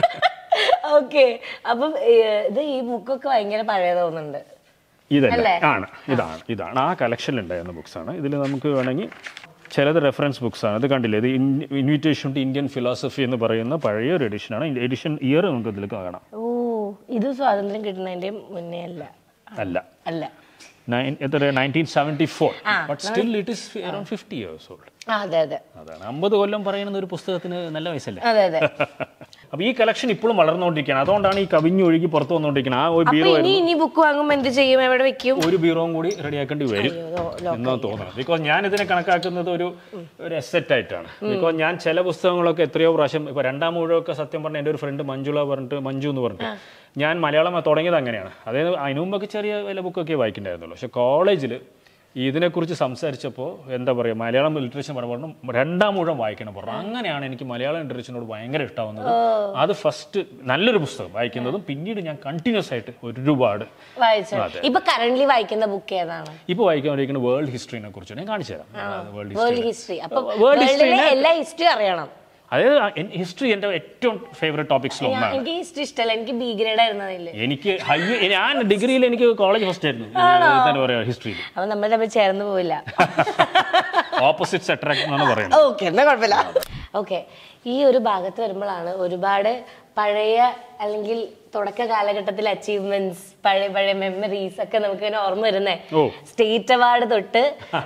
ഓക്കെ അപ്പം ഏ, ഇത് ഈ ബുക്കൊക്കെ ഭയങ്കര പഴയ തോന്നുന്നുണ്ട് ഇതല്ല അല്ലേ? ആണ് ഇതാണ് ഇതാണ് ആ കളക്ഷനിൽ ഉണ്ടായിരുന്ന ബുക്സ് ആണ് ഇതിൽ നമുക്ക് വേണമെങ്കിൽ ചിലത് റെഫറൻസ് ബുക്സ് ആണ് ഇത് കണ്ടില്ലേ ഇത് ഇൻവിറ്റേഷൻ ടു ഇന്ത്യൻ ഫിലോസഫി എന്ന് പറയുന്ന പഴയ ഒരു എഡിഷനാണ് എഡിഷൻ ഇയർ നമുക്ക് ഇതിൽ കാണാം ഓ ഇത് സ്വാതന്ത്ര്യം കിട്ടുന്നതിന്റെ മുന്നേ അല്ല അല്ല അല്ല നയൻ എത്ര nineteen seventy four but still it is around fifty years old ആ, അതെ അതെ അതാണ് അമ്പത് കൊല്ലം പറയുന്ന ഒരു പുസ്തകത്തിന് നല്ല വയസ്സല്ലേ അതെ അതെ അപ്പൊ ഈ കളക്ഷൻ ഇപ്പോഴും വളർന്നുകൊണ്ടിരിക്കുകയാണ് അതുകൊണ്ടാണ് ഈ കവിഞ്ഞൊഴുകി പുറത്തു വന്നുകൊണ്ടിരിക്കുന്നത് ആ ഒരു അപ്പൊ ബീറോ ഇനി ഇനി ബുക്ക് വാങ്ങുമ്പോ എന്ത് ചെയ്യും എവിടെ വെക്കും ഒരു ബീറോയും കൂടി റെഡിയാക്കേണ്ടി വരും എന്നാണ് തോന്നുന്നത് ബിക്കോസ് ഞാൻ ഇതിനെ കണക്കാക്കുന്നത് ഒരു ഒരു എസെറ്റ് ആയിട്ടാണ് ബിക്കോസ് ഞാൻ ചില പുസ്തകങ്ങളൊക്കെ എത്രയോ പ്രാവശ്യം ഇപ്പൊ രണ്ടാം മുഴുവൊക്കെ സത്യം പറഞ്ഞ എൻ്റെ ഒരു ഫ്രണ്ട് മഞ്ജുള പറഞ്ഞിട്ട് മഞ്ജു എന്ന് പറഞ്ഞിട്ട് ഞാൻ മലയാളം തുടങ്ങിയത് അങ്ങനെയാണ് അതായത് അതിനു മുമ്പൊക്കെ ചെറിയ വില ബുക്കൊക്കെ വായിക്കണ്ടായിരുന്നുള്ളൂ പക്ഷെ കോളേജിൽ ഇതിനെക്കുറിച്ച് സംസാരിച്ചപ്പോൾ എന്താ പറയുക മലയാളം ലിറ്ററേച്ചർ പറഞ്ഞു രണ്ടാം മുഴുവൻ വായിക്കണം പറഞ്ഞു അങ്ങനെയാണ് എനിക്ക് മലയാളം ലിറ്ററേച്ചറിനോട് ഭയങ്കര ഇഷ്ടമാവുന്നത് അത് ഫസ്റ്റ് നല്ലൊരു പുസ്തകം വായിക്കുന്നതും പിന്നീട് ഞാൻ കണ്ടിന്യൂസ് ആയിട്ട് ഒരുപാട് വായിച്ചു ഇപ്പൊ കറന്റ് വായിക്കുന്ന ബുക്ക് ഏതാണ് ഇപ്പോൾ വായിക്കാൻ വേണ്ടിയിരിക്കുന്ന വേൾഡ് ഹിസ്റ്ററിനെ കുറിച്ച് ഞാൻ കാണിച്ചു തരാം വേൾഡ് വേൾഡ് ഹിസ്റ്ററി ഹിസ്റ്ററി അപ്പൊ World വേൾഡിലെ history-നെ- എല്ലാ ഹിസ്റ്ററി അറിയണം അതായത് ഹിസ്റ്ററി എൻ്റെ ഏറ്റവും ഫേവറേറ്റ് ടോപ്പിക്സിൽ ഞാൻ- ഒന്നാണ് എനിക്ക് ഹിസ്റ്ററി ഇഷ്ടമല്ല എനിക്ക് ബി ഗ്രേഡ് ആയിരുന്നു അതില് എനിക്ക് ഹയ്യ ഞാൻ ഡിഗ്രിയിൽ എനിക്ക് കോളേജ് ഫസ്റ്റ് ആയിരുന്നു ഇത് തന്നെ പറയാം ഹിസ്റ്ററിയിൽ അപ്പൊ നമ്മൾ തമ്മിൽ ചേർന്ന് പോവില്ല ഓപ്പോസിറ്റ്സ് അട്രാക്ട് എന്നാണ് പറയുന്നത് ഓക്കെ എന്നാ കുഴപ്പമില്ല ഓക്കെ ഈ ഒരു ഭാഗത്ത് വരുമ്പോഴാണ് ഒരുപാട് പഴയ അല്ലെങ്കിൽ തുടക്ക കാലഘട്ടത്തിൽ അച്ചീവ്മെന്റ്സ് പഴയ പഴയ മെമ്മറീസ് ഒക്കെ നമുക്ക് ഇങ്ങനെ ഓർമ്മ വരുന്നേ ഓ. സ്റ്റേറ്റ് അവാർഡ് തൊട്ട്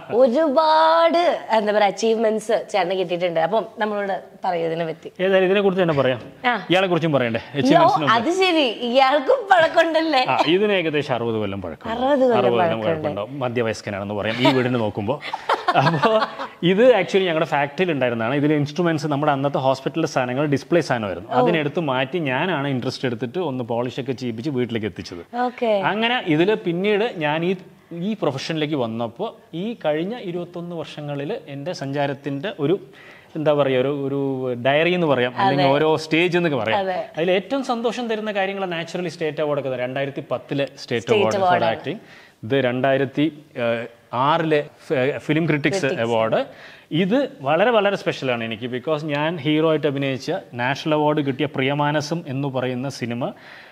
ഒരുപാട് എന്താ പറയാ അച്ചീവ്മെന്റ്സ് ചേട്ടന് കിട്ടിയിട്ടുണ്ട് അപ്പം നമ്മളോട് പറയൂ ഇതിനെ പറ്റി ഏതായാലും ഇതിനെ കുറിച്ച് തന്നെ പറയാം ആ. ഇയാളെ കുറിച്ചും പറയണ്ടേ നോ, അച്ചീവ്മെന്റ്സിനും അത് ശരി ഇയാൾക്കും പഴക്കമുണ്ടല്ലേ ആ ഇതിന് ഏകദേശം അറുപത് കൊല്ലം പഴക്കം അറുപത് കൊല്ലം അറുപത് കൊല്ലം പഴക്കമുണ്ട്. പഴക്കമുണ്ടാവും മധ്യവയസ്കനാണെന്ന് പറയാം ഈ വീടിന് നോക്കുമ്പോൾ അപ്പോൾ ഇത് ആക്ച്വലി ഞങ്ങളുടെ ഫാക്ടറിയിൽ ഉണ്ടായിരുന്നതാണ് ഇതിൽ ഇൻസ്ട്രുമെന്റ്സ് നമ്മുടെ അന്നത്തെ ഹോസ്പിറ്റലിലെ സാധനങ്ങൾ ഡിസ്പ്ലേ സാധനമായിരുന്നു അതിനെടുത്ത് മാറ്റി ഞാനാണ് ഇൻട്രസ്റ്റ് എടുത്തിട്ട് ഒന്ന് പോളിഷ് ഒക്കെ ചെയ്യിപ്പിച്ച് വീട്ടിലേക്ക് എത്തിച്ചത് ഓക്കെ അങ്ങനെ ഇതിൽ പിന്നീട് ഞാൻ ഈ ഈ പ്രൊഫഷനിലേക്ക് വന്നപ്പോൾ ഈ കഴിഞ്ഞ ഇരുപത്തൊന്ന് വർഷങ്ങളിൽ എൻ്റെ സഞ്ചാരത്തിൻ്റെ ഒരു എന്താ പറയുക ഒരു ഒരു ഡയറി എന്ന് പറയാം അല്ലെങ്കിൽ ഓരോ സ്റ്റേജ് എന്നൊക്കെ പറയാം അതിൽ ഏറ്റവും സന്തോഷം തരുന്ന കാര്യങ്ങൾ നാച്ചുറലി സ്റ്റേറ്റ് അവാർഡ് ഒക്കെ രണ്ടായിരത്തി പത്തിലെ സ്റ്റേറ്റ് അവാർഡ് ഫോർ ആക്ടിങ് ഇത് രണ്ടായിരത്തി ആറിലെ ഫിലിം ക്രിറ്റിക്സ് അവാർഡ് ഇത് വളരെ വളരെ സ്പെഷ്യലാണ് എനിക്ക് ബിക്കോസ് ഞാൻ ഹീറോ ആയിട്ട് അഭിനയിച്ച നാഷണൽ അവാർഡ് കിട്ടിയ പ്രിയമാനസം എന്ന് പറയുന്ന സിനിമ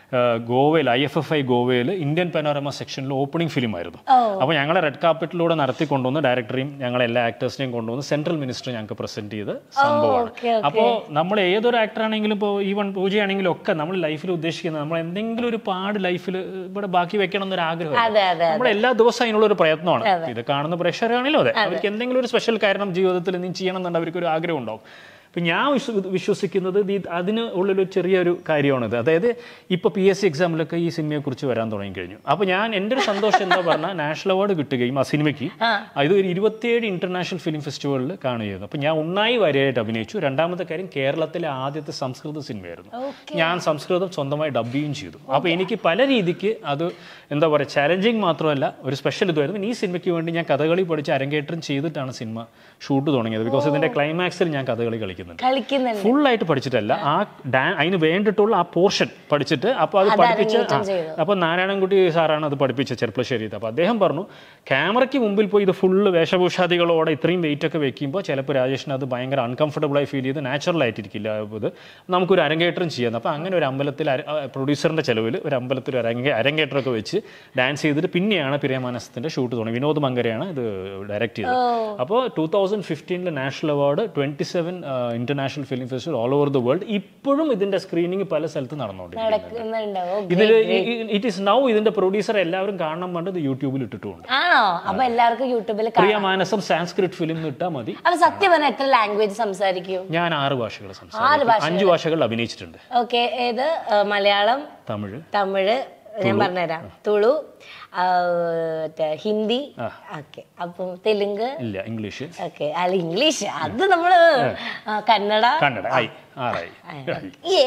ഗോവയിൽ ഐ എഫ് എഫ് ഐ ഗോവയിൽ ഇന്ത്യൻ പനോരമ സെക്ഷനിൽ ഓപ്പണിംഗ് ഫിലിം ആയിരുന്നു അപ്പോൾ ഞങ്ങളെ റെഡ് കാർപ്പറ്റിലൂടെ നടത്തി കൊണ്ടുവന്ന് ഡയറക്ടറെയും ഞങ്ങളെ എല്ലാ ആക്ടേഴ്സിനെയും കൊണ്ടുവന്ന് സെൻട്രൽ മിനിസ്റ്റർ ഞങ്ങൾക്ക് പ്രസന്റ് ചെയ്ത സംഭവമാണ് അപ്പോൾ നമ്മൾ ഏതൊരു ആക്ടർ ആണെങ്കിലും ഇപ്പോൾ ഈവൺ പൂജയാണെങ്കിലും ഒക്കെ നമ്മൾ ലൈഫിൽ ഉദ്ദേശിക്കുന്നത് നമ്മൾ എന്തെങ്കിലും ഒരു പാട് ലൈഫിൽ ഇവിടെ ബാക്കി വെക്കണം എന്നൊരു ആഗ്രഹം അതെ, അതെ, നമ്മൾ എല്ലാ ദിവസവും അതിനുള്ള ഒരു പ്രയത്നമാണ് ഇത് കാണുന്ന പ്രേക്ഷകരാണെങ്കിലും അതെ അവർക്ക് എന്തെങ്കിലും ഒരു സ്പെഷ്യൽ കാരണം ജീവിതത്തിൽ എന്തെങ്കിലും ചെയ്യണം എന്നുണ്ട് അവർക്ക് ഒരു ആഗ്രഹം ഉണ്ടാവും അപ്പം ഞാൻ വിശ്വ വിശ്വസിക്കുന്നത് ഇത് അതിന് ഉള്ളൊരു ചെറിയൊരു കാര്യമാണിത് അതായത് ഇപ്പോൾ പി എസ് സി എക്സാമിലൊക്കെ ഈ സിനിമയെക്കുറിച്ച് വരാൻ തുടങ്ങിക്കഴിഞ്ഞു അപ്പോൾ ഞാൻ എൻ്റെ ഒരു സന്തോഷം എന്താ പറഞ്ഞാൽ നാഷണൽ അവാർഡ് കിട്ടുകയും ആ സിനിമയ്ക്ക് ഇത് ഒരു ഇരുപത്തിയേഴ് ഇന്റർനാഷണൽ ഫിലിം ഫെസ്റ്റിവലിൽ കാണുകയായിരുന്നു അപ്പോൾ ഞാൻ ഉണ്ണായി വാര്യരായിട്ട് അഭിനയിച്ചു രണ്ടാമത്തെ കാര്യം കേരളത്തിലെ ആദ്യത്തെ സംസ്കൃത സിനിമയായിരുന്നു ഞാൻ സംസ്കൃതം സ്വന്തമായി ഡബ്ബിയും ചെയ്തു അപ്പോൾ എനിക്ക് പല രീതിക്ക് അത് എന്താ പറയുക ചാലഞ്ചിങ് മാത്രമല്ല ഒരു സ്പെഷ്യൽ ഇതായിരുന്നു ഈ സിനിമയ്ക്ക് വേണ്ടി ഞാൻ കഥകളി പഠിച്ച് അരങ്ങേറ്റം ചെയ്തിട്ടാണ് സിനിമ ഷൂട്ട് തുടങ്ങിയത് ബിക്കോസ് ഇതിന്റെ ക്ലൈമാക്സിൽ ഞാൻ കഥകളി കളിക്കുന്നുണ്ട് കളിക്കുന്നുണ്ട് ഫുൾ ആയിട്ട് പഠിച്ചിട്ടല്ല ആ ഡാ അതിന് വേണ്ടിയിട്ടുള്ള ആ പോർഷൻ പഠിച്ചിട്ട് അപ്പോൾ അത് പഠിപ്പിച്ച് അരങ്ങേറ്റം ചെയ്തു. അപ്പോൾ നാരായണൻകുട്ടി സാറാണ് അത് പഠിപ്പിച്ചത് ചെർപ്പളശ്ശേരിയിൽ അപ്പോൾ അദ്ദേഹം പറഞ്ഞു ക്യാമറയ്ക്ക് മുമ്പിൽ പോയി ഇത് ഫുള്ള് വേഷഭൂഷാദികളോടെ ഇത്രയും വെയിറ്റ് ഒക്കെ വെക്കുമ്പോൾ ചിലപ്പോൾ രാജേഷിന് അത് ഭയങ്കര uncomfortable ആയി ഫീൽ ചെയ്ത് നാച്ചുറൽ ആയിട്ടിരിക്കില്ല ഇത് നമുക്കൊരു അരങ്ങേറ്റം ചെയ്യാം അപ്പോൾ അങ്ങനെ ഒരു അമ്പലത്തിൽ പ്രൊഡ്യൂസറിൻ്റെ ചിലവിൽ ഒരു അമ്പലത്തിൽ ഒരു അരങ്ങേ അരങ്ങേറ്റമൊക്കെ വെച്ച് ഡാൻസ് ചെയ്തിട്ട് പിന്നെയാണ് പ്രിയമാനസത്തിൻ്റെ ഷൂട്ട് തുടങ്ങി വിനോദ് മങ്കരയാണ് ഇത് ഡയറക്റ്റ് ചെയ്തത് അപ്പോൾ ടൂ തൗസൻഡ് ഫിഫ്റ്റീനിലെ national award twenty seven international film festival all over the world ഇപ്പോഴും ഇതിൻ്റെ സ്ക്രീനിങ് പല സ്ഥലത്ത് നടന്നുകൊണ്ടിരിക്കുന്നുണ്ട് നടക്കുന്നുണ്ടോ ഇതിൽ ഇറ്റ് ഈസ് നൗ ഇതിന്റെ പ്രൊഡ്യൂസർ എല്ലാവരും കാണണം പറഞ്ഞത് ഇത് യൂട്യൂബിൽ ഇട്ടിട്ടുണ്ട് ആണോ അപ്പൊ എല്ലാവർക്കും യൂട്യൂബിൽ പ്രിയ മാനസം സാൻസ്ക്രിറ്റ് ഫിലിം ഇട്ടാൽ മതി അപ്പൊ സത്യം പറഞ്ഞാൽ എത്ര ലാംഗ്വേജ് സംസാരിക്കും ഞാൻ ആറ് ഭാഷകൾ സംസാരിക്കും അഞ്ച് ഭാഷകൾ അഭിനയിച്ചിട്ടുണ്ട് ഓക്കെ ഏത് ആ, മലയാളം തമിഴ് തമിഴ് ഞാൻ പറഞ്ഞുതരാം തുളു ആ, മറ്റേ ഹിന്ദി ഓക്കെ അപ്പം തെലുങ്ക് ഇല്ല ഇംഗ്ലീഷ് ഓക്കെ അല്ല ഇംഗ്ലീഷ് അത് നമ്മള് ആ, കന്നഡ കന്നഡ ആയി ആറായി ആയി. ഏ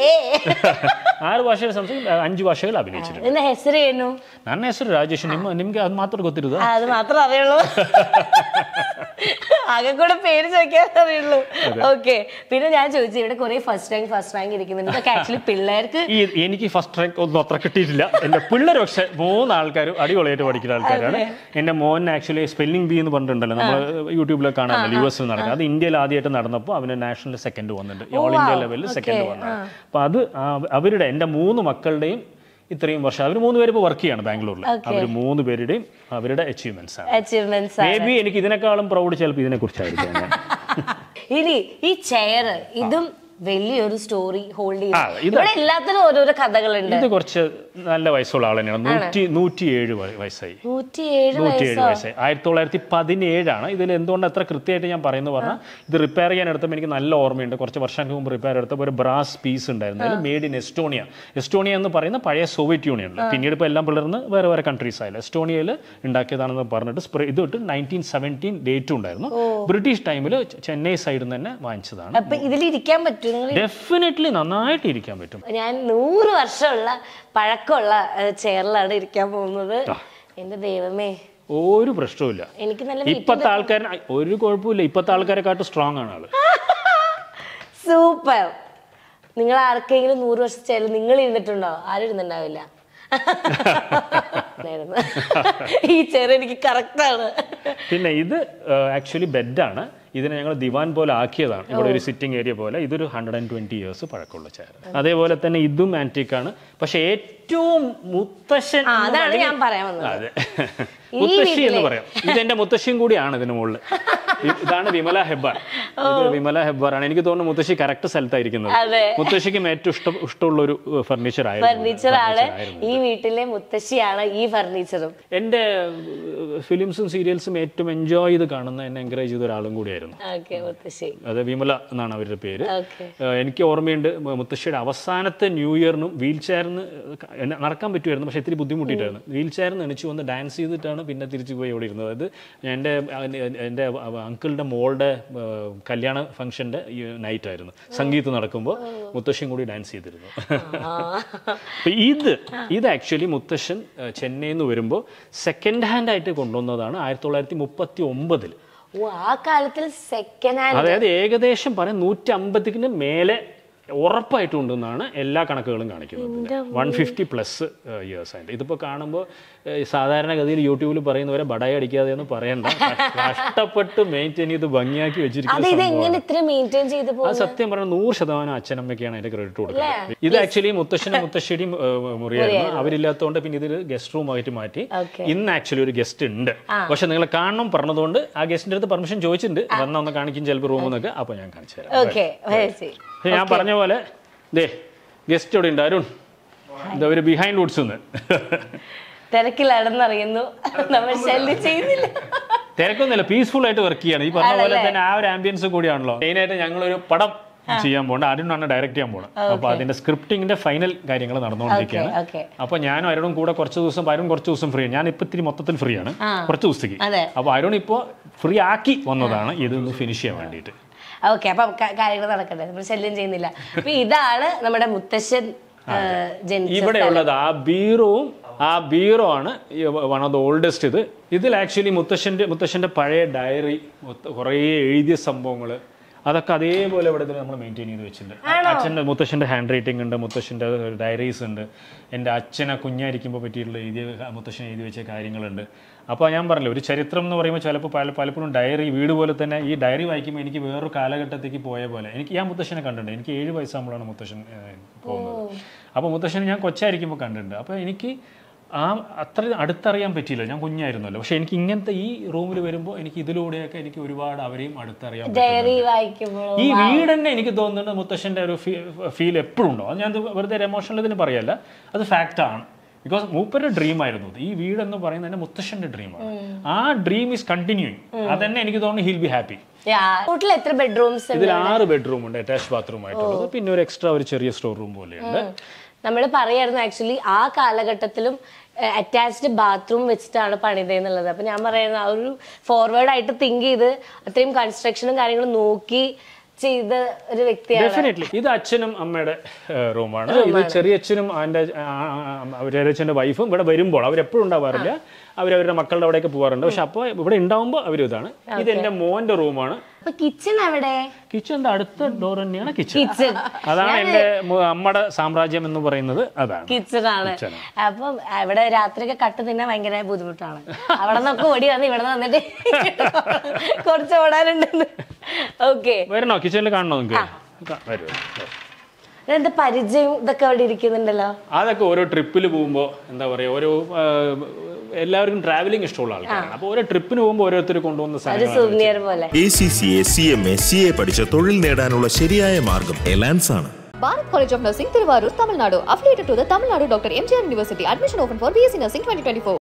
ಆರು ಭಾಷೆ ಸಂಸ್ಕೃತ ಅഞ്ചು ಭಾಷೆಗಳು ಅಭಿನಯಿಸಿದ್ರು ನಿನ್ನ ಹೆಸರೇನು ನನ್ನ ಹೆಸರು ರಾಜೇಶ್ ನಿಮ್ಮ ನಿಮ್ಗೆ ಅದು ಮಾತ್ರ ಗೊತ್ತಿರೋದು ആ, അത് മാത്രം അറിയുള്ളൂ ആകെ കൂടെ പേര് ചോദിക്കാൻ അറിയുള്ളൂ ഓക്കെ പിന്നെ ഞാൻ ചോദിച്ചു ഇവിടെ കുറെ ഫസ്റ്റ് റാങ്ക് ഫസ്റ്റ് റാങ്ക് ഇരിക്കുന്നുണ്ട് ഇതൊക്കെ ആക്ച്വലി പിള്ളേർക്ക് ഈ എനിക്ക് ഫസ്റ്റ് റാങ്ക് ഒന്നും അത്ര കിട്ടിയിട്ടില്ല എൻ്റെ പിള്ളേർ പക്ഷെ മൂന്ന് ആൾക്കാരും അടിപൊളിയായിട്ട് പഠിക്കുന്ന ആൾക്കാരാണ് എൻ്റെ മോൻ ആക്ച്വലി സ്പെല്ലിംഗ് ബി എന്ന് പറഞ്ഞിട്ടുണ്ടല്ലോ നമ്മൾ യൂട്യൂബിലൊക്കെ കാണാമല്ലോ യു എസിൽ നടക്കുക അത് ഇന്ത്യയിൽ ആദ്യമായിട്ട് നടന്നപ്പോൾ അവന് നാഷണൽ സെക്കൻഡ് വന്നിട്ടുണ്ട് ഓൾ ഇന്ത്യ ലെവലിൽ സെക്കൻഡ് വന്നത് അപ്പോൾ അത് ആ- അവരുടെ എൻ്റെ മൂന്ന് മക്കളുടെയും ഇത്രയും വർഷം അവർ മൂന്ന് പേര് ഇപ്പോൾ വർക്ക് ചെയ്യാണ് ബാംഗ്ലൂരിൽ അവർ മൂന്ന് പേരുടെയും അവരുടെ അച്ചീവ്മെന്റ്സ് ആണ് അച്ചീവ്മെന്റ്സ് മേ ബി എനിക്ക് ഇതിനേക്കാളും പ്രൗഡ് ചിലപ്പോൾ ഇതിനെ കുറിച്ചായിരിക്കും ഞാൻ ഇനി ഈ ചെയർ ഇതും വലിയൊരു സ്റ്റോറി ഹോൾഡ് ആ, ചെയ്യും ഇത് ഇവിടെ എല്ലാത്തിനും ഓരോരോ കഥകളുണ്ട് ഇത് കുറച്ച് നല്ല വയസ്സുള്ള ആൾ തന്നെയാണ് നൂറ്റി നൂറ്റിയേഴ് വയ- വയസ്സായി നൂറ്റിയേഴ് നൂറ്റിയേഴ് വയസ്സോ വയസ്സായി ആയിരത്തി തൊള്ളായിരത്തി പതിനേഴാണ് ഇതിൽ എന്തുകൊണ്ട് അത്ര കൃത്യമായിട്ട് ഞാൻ പറയുന്നു പറഞ്ഞാൽ ഇത് റിപ്പയർ ചെയ്യാൻ എടുത്തപ്പോൾ എനിക്ക് നല്ല ഓർമ്മയുണ്ട് കുറച്ച് വർഷങ്ങൾക്ക് മുമ്പ് റിപ്പയർ എടുത്തപ്പോൾ ഒരു ബ്രാസ് പീസ് ഉണ്ടായിരുന്നു അതിൽ മെയ്ഡ് ഇൻ എസ്റ്റോണിയ എസ്റ്റോണിയ എന്ന് പറയുന്ന പഴയ സോവിയറ്റ് യൂണിയനിൽ പിന്നീട് ഇപ്പോൾ എല്ലാം പിളർന്ന് വേറെ വേറെ കൺട്രീസ് ആയില്ല എസ്റ്റോണിയയിൽ ഉണ്ടാക്കിയതാണെന്ന് പറഞ്ഞിട്ട് സ്പ്രേ ഇത് ഇട്ട് നയൻറ്റീൻ സെവൻറ്റീൻ ഡേറ്റും ഉണ്ടായിരുന്നു ബ്രിട്ടീഷ് ടൈമിൽ ചെന്നൈ സൈഡിൽ നിന്ന് തന്നെ വാങ്ങിച്ചതാണ് അപ്പൊ ഇതിലിരിക്കാൻ പറ്റും നിങ്ങൾ ഡെഫിനറ്റ്ലി നന്നായിട്ട് ഇരിക്കാൻ പറ്റും ഞാൻ നൂറ് വർഷമുള്ള പഴക്കമുള്ള ചെയറിലാണ് ഇരിക്കാൻ പോകുന്നത് എന്റെ ദൈവമേ ഒരു പ്രശ്നവുമില്ല എനിക്ക് നല്ല ഇപ്പത്തെ ആൾക്കാരന് ഒരു കുഴപ്പമില്ല ഇപ്പത്തെ ആൾക്കാരെക്കാട്ടും സ്ട്രോങ് ആണ് ആള് സൂപ്പർ നിങ്ങൾ ആർക്കെങ്കിലും നൂറ് വർഷത്തേലും നിങ്ങൾ ഇരുന്നിട്ടുണ്ടോ ആരും ഇരുന്നുണ്ടാവില്ല ആയിരുന്നു. ഈ ചെറു എനിക്ക് കറക്റ്റാണ് പിന്നെ ഇത് ആക്ച്വലി ബെഡാണ് ഇതിനെ ഞങ്ങൾ ദിവാൻ പോലെ ആക്കിയതാണ് ഇവിടെ ഒരു സിറ്റിംഗ് ഏരിയ പോലെ ഇതൊരു ഹൺഡ്രഡ് ആൻഡ് ട്വന്റി ഇയേഴ്സ് പഴക്കമുള്ള ചെയർ അതേപോലെ തന്നെ ഇതും ആന്റിക് ആണ് പക്ഷെ ഏറ്റവും മുത്തശ്ശൻ ആ, എന്ന് അതാണ് പറഞ്ഞാൽ- ഞാൻ പറയാൻ വന്നത്. അതെ മുത്തശ്ശി എന്ന് പറയാം ഇതെന്റെ മുത്തശ്ശിയും കൂടിയാണ് ഇതിന് മുകളിൽ ഇതാണ് വിമല ഹെബ്ബാർ ഇത് വിമല ഹെബ്ബാർ ആണ് എനിക്ക് തോന്നുന്നു മുത്തശ്ശി കറക്റ്റ് സ്ഥലത്തായിരിക്കുന്നത് അതെ. മുത്തശ്ശിക്കും ഏറ്റവും ഇഷ്ടം ഇഷ്ടമുള്ള ഒരു ഫർണിച്ചർ ആയിരുന്നു ഫർണിച്ചർ ആണ് Furniture ആയിരുന്നു. ഈ വീട്ടിലെ മുത്തശ്ശിയാണ് ഈ ഫർണിച്ചറും എൻ്റെ ഫിലിംസും സീരിയൽസും ഏറ്റവും എൻജോയ് ചെയ്ത് കാണുന്ന എന്നെ എൻകറേജ് ചെയ്ത ഒരാളും കൂടിയായിരുന്നു ഓക്കെ മുത്തശ്ശി അത് വിമല എന്നാണ് അവരുടെ പേര് ഓക്കെ ഏഹ് എനിക്ക് ഓർമ്മയുണ്ട് മു- മുത്തശ്ശിയുടെ അവസാനത്തെ ന്യൂ ഇയറിനും വീൽ ചെയറിന് നടക്കാൻ പറ്റുമായിരുന്നു പക്ഷേ ഇത്തിരി ബുദ്ധിമുട്ടിയിട്ടായിരുന്നു വീൽ ചെയറിന് എണിച്ചു വന്ന് ഡാൻസ് ചെയ്തിട്ടാണ് പിന്നെ തിരിച്ചു പോയി ഇവിടെ ഇരുന്നത് അത് എൻ്റെ എൻ്റെ അങ്കിളുടെ മോളുടെ ഏഹ് കല്യാണ ഫംഗ്ഷൻ്റെ നൈറ്റ് ആയിരുന്നു സംഗീത് നടക്കുമ്പോൾ മുത്തശ്ശിയും കൂടി ഡാൻസ് ചെയ്തിരുന്നു അപ്പൊ ഇത് ഇത് ആക്ച്വലി മുത്തശ്ശൻ ഏഹ് ചെന്നൈയിൽ നിന്ന് വരുമ്പോൾ സെക്കൻഡ് ഹാൻഡ് ആയിട്ട് കൊണ്ടുവന്നതാണ് ആയിരത്തി തൊള്ളായിരത്തി മുപ്പത്തി ഒമ്പതിൽ ഓ ആ കാലത്തിൽ സെക്കൻഡ് ഹാൻഡ് അതായത് ഏകദേശം പറയാം നൂറ്റി അമ്പതിന് മേലെ ഉറപ്പായിട്ടും ഉണ്ടെന്നാണ് എല്ലാ കണക്കുകളും കാണിക്കുന്നത് വൺ ഫിഫ്റ്റി പ്ലസ് ഇയേഴ്സ് ആയിട്ട് ഇതിപ്പോൾ കാണുമ്പോൾ സാധാരണഗതിയിൽ യൂട്യൂബിൽ പറയുന്നവരെ ബടായി അടിക്കാതെ എന്ന് പറയണ്ട കഷ്ടപ്പെട്ട് മെയിൻറ്റെയിൻ ചെയ്ത് ഭംഗിയാക്കി അത് വെച്ചിരിക്കുന്ന ഇത് സംഭവമാണ്. എങ്ങനെ ഇത്ര മെയിൻറ്റെയിൻ ചെയ്ത് അത് പോകും സത്യം പറഞ്ഞാൽ നൂറ് ശതമാനം അച്ഛനമ്മയ്ക്കാണ് അതിന്റെ ക്രെഡിറ്റ് കൊടുക്കുന്നത് ഇത് ആക്ച്വലി മുത്തശ്ശനും മുത്തശ്ശിയുടെയും ഏഹ്, മുറിയായിരുന്നു അവരില്ലാത്തതുകൊണ്ട് പിന്നെ ഇതിൽ ഗസ്റ്റ് റൂം ആയിട്ട് മാറ്റി Okay. ഇന്ന് ആക്ച്വലി ഒരു ഗസ്റ്റ് ഉണ്ട് പക്ഷെ നിങ്ങൾ കാണണം പറഞ്ഞതുകൊണ്ട് ആ ഗസ്റ്റിന്റെ അടുത്ത് പെർമിഷൻ ചോദിച്ചിട്ടുണ്ട് വന്ന ഒന്ന് കാണിക്കും ചിലപ്പോൾ റൂം എന്നൊക്കെ അപ്പൊ ഞാൻ കാണിച്ചു തരാം ഓക്കെ പക്ഷെ ഞാൻ പറഞ്ഞ പോലെ ദേ ഗസ്റ്റ് ഇവിടെ ഉണ്ട് അരുൺ ഇതാ ഒരു ബിഹൈൻഡ് വുഡ്സ് നിന്ന് തിരക്കിലാണെന്നറിയുന്നു നമ്മൾ ശല്യം ചെയ്യുന്നില്ല തിരക്കൊന്നുമില്ല പീസ്ഫുൾ ആയിട്ട് വർക്ക് ചെയ്യാണ് ഈ പറഞ്ഞ പോലെ തന്നെ ആ ഒരു ആംബിയൻസ് കൂടിയാണല്ലോ മെയിൻ ആയിട്ട് ഞങ്ങളൊരു പടം ചെയ്യാൻ പോകണ്ട അരുണാണ് ഡയറക്റ്റ് ചെയ്യാൻ പോകണം അപ്പൊ അതിന്റെ സ്ക്രിപ്റ്റിംഗിന്റെ ഫൈനൽ കാര്യങ്ങൾ നടന്നുകൊണ്ടിരിക്കുകയാണ് ഓക്കെ അപ്പൊ ഞാനും അരുണും കൂടെ കുറച്ച് ദിവസം അരുൺ കുറച്ച് ദിവസം ഫ്രീ ഞാൻ ഇപ്പൊ ഇത്തിരി മൊത്തത്തിൽ ഫ്രീ ആണ് കുറച്ച് ദിവസത്തേക്ക് അതെ. അപ്പൊ അരുൺ ഇപ്പോ ഫ്രീ ആക്കി വന്നതാണ് ഇതൊന്ന് ഫിനിഷ് ചെയ്യാൻ വേണ്ടിയിട്ട് ഓക്കെ അപ്പൊ ക- കാര്യങ്ങൾ നടക്കട്ടെ നമ്മൾ ശല്യം ചെയ്യുന്നില്ല അപ്പൊ ഇതാണ് നമ്മുടെ മുത്തശ്ശൻ ആ, ജനിച്ച ഇവിടെ ഉള്ളത് ആ ബീറോവും ആ ബീറോ ആണ് വൺ ഓഫ് ദ ഓൾഡസ്റ്റ് ഇത് ഇതിൽ ആക്ച്വലി മുത്തശ്ശന്റെ മുത്തശ്ശന്റെ പഴയ ഡയറി കുറേ എഴുതിയ സംഭവങ്ങൾ അതൊക്കെ അതേപോലെ ഇവിടെ നമ്മൾ മെയിൻറ്റെയിൻ ചെയ്ത് വെച്ചിട്ടുണ്ട് അച്ഛൻ്റെ മുത്തശ്ശൻ്റെ ഹാൻഡ് റൈറ്റിംഗ് ഉണ്ട് മുത്തശ്ശൻ്റെ ഡയറീസ് ഉണ്ട് എൻ്റെ അച്ഛനെ കുഞ്ഞായിരിക്കുമ്പോൾ പറ്റിയിട്ടുള്ള എഴുതിയ മുത്തശ്ശൻ എഴുതി വെച്ച കാര്യങ്ങളുണ്ട് അപ്പോൾ ഞാൻ പറഞ്ഞില്ല ഒരു ചരിത്രം എന്ന് പറയുമ്പോൾ ചിലപ്പോൾ പല പലപ്പോഴും ഡയറി വീട് പോലെ തന്നെ ഈ ഡയറി വായിക്കുമ്പോൾ എനിക്ക് വേറൊരു കാലഘട്ടത്തേക്ക് പോയ പോലെ എനിക്ക് ഞാൻ മുത്തശ്ശനെ കണ്ടിട്ടുണ്ട് എനിക്ക് ഏഴ് വയസ്സാകുമ്പോഴാണ് മുത്തശ്ശൻ ഏഹ്, പോകുന്നത് അപ്പോൾ മുത്തശ്ശനെ ഞാൻ കൊച്ചായിരിക്കുമ്പോൾ കണ്ടിട്ടുണ്ട് അപ്പോൾ എനിക്ക് ആ അത്ര അടുത്തറിയാൻ പറ്റിയില്ല ഞാൻ കുഞ്ഞായിരുന്നല്ലോ പക്ഷെ എനിക്ക് ഇങ്ങനത്തെ ഈ റൂമിൽ വരുമ്പോൾ എനിക്ക് ഇതിലൂടെയൊക്കെ എനിക്ക് ഒരുപാട് അവരെയും അടുത്തറിയാൻ പറ്റും ഡയറി വായിക്കുമ്പോൾ ഈ വീട് തന്നെ എനിക്ക് തോന്നുന്നുണ്ട് മുത്തശ്ശന്റെ ഒരു ഫീൽ എപ്പോഴും ഉണ്ടോ അത് ഞാൻ ഇത് വെറുതെ എമോഷണൽ ഇതിന് പറയല്ല അത് ഫാക്റ്റ് ആണ് ബിക്കോസ് മൂപ്പരുടെ ഡ്രീം ആയിരുന്നു ഇത്. ഈ വീട് എന്ന് പറയുന്നത് എൻ്റെ മുത്തശ്ശന്റെ ഡ്രീമാണ് ആ ഡ്രീം ഈസ് കണ്ടിന്യൂയിങ് അതന്നെ എനിക്ക് തോന്നുന്നു ഹിൽ ബി ഹാപ്പി വീട്ടിൽ എത്ര ബെഡ്റൂംസ് ഇതിൽ ആറ് ബെഡ്റൂം ഉണ്ട് അറ്റാച്ച് ബാത്റൂം ആയിട്ടുള്ളത് പിന്നെ ഒരു എക്സ്ട്രാ ഒരു ചെറിയ സ്റ്റോർ റൂം പോലെയുണ്ട് നമ്മൾ പറയായിരുന്നു ആക്ച്വലി ആ കാലഘട്ടത്തിലും അറ്റാച്ച്ഡ് ബാത്റൂം വെച്ചിട്ടാണ് പണിതെന്നുള്ളത് അപ്പൊ ഞാൻ പറയുന്നത് ആ ഒരു ഫോർവേഡ് ആയിട്ട് തിങ്ക് ചെയ്ത് അത്രയും കൺസ്ട്രക്ഷനും കാര്യങ്ങളും നോക്കി ചെയ്ത ഒരു വ്യക്തിയാണ് ഡെഫിനറ്റ്ലി ഇത് അച്ഛനും അമ്മയുടെ റൂമാണ് ഇത് ചെറിയച്ഛനും എൻ്റെ ചെറിയച്ഛൻ്റെ വൈഫും ഇവിടെ വരുമ്പോൾ അവരെപ്പോഴും ഉണ്ടാവാറില്ല അവരവരുടെ മക്കളുടെ അവിടെയൊക്കെ പോകാറുണ്ട് പക്ഷെ അപ്പോൾ ഇവിടെ ഉണ്ടാവുമ്പോൾ അവർ ഇതാണ് ഇത് എൻ്റെ മോൻ്റെ റൂമാണ് അപ്പൊ കിച്ചൺ എവിടെ കിച്ചന്റെ അടുത്ത ഡോർ തന്നെയാണ് കിച്ചൺ കിച്ചൺ അതാണ് എൻ്റെ മു- അമ്മയുടെ സാമ്രാജ്യം എന്ന് പറയുന്നത് അതാണ് കിച്ചൺ ആണ് അപ്പം ഇവിടെ രാത്രിയൊക്കെ കട്ട് തിന്നാൻ ഭയങ്കര ബുദ്ധിമുട്ടാണ് അവിടെ നിന്നൊക്കെ ഓടി വന്ന് ഇവിടെ വന്നിട്ട് കുറച്ച് ഓടാനുണ്ടെന്ന് ഓക്കെ വരണോ കിച്ചണിൽ കാണണോ നിങ്ങൾക്ക് വരൂ എന്താ പരിചയം ഇതൊക്കെ അവിടെ ഇരിക്കുന്നുണ്ടല്ലോ അതൊക്കെ ഓരോ ട്രിപ്പിൽ പോകുമ്പോൾ എന്താ പറയുക ഓരോ ആ, എല്ലാവർക്കും ട്രാവലിംഗ് ഇഷ്ടമുള്ള ആൾക്കാരാണ് അപ്പോൾ ഓരോ ട്രിപ്പിന് പോകുമ്പോൾ ഓരോരുത്തർ കൊണ്ടുവന്ന ഒരു സാധനങ്ങൾ സുവനിയർ പോലെ A C C A C M A C A പഠിച്ച തൊഴിൽ നേടാനുള്ള ശരിയായ മാർഗം എലാൻസ് ആണ് Bharat College of Nursing, Tiruvarur, Tamil Nadu. Affiliated to the Tamil Nadu Dr. MGR University. Admission open for BSc Nursing 2024.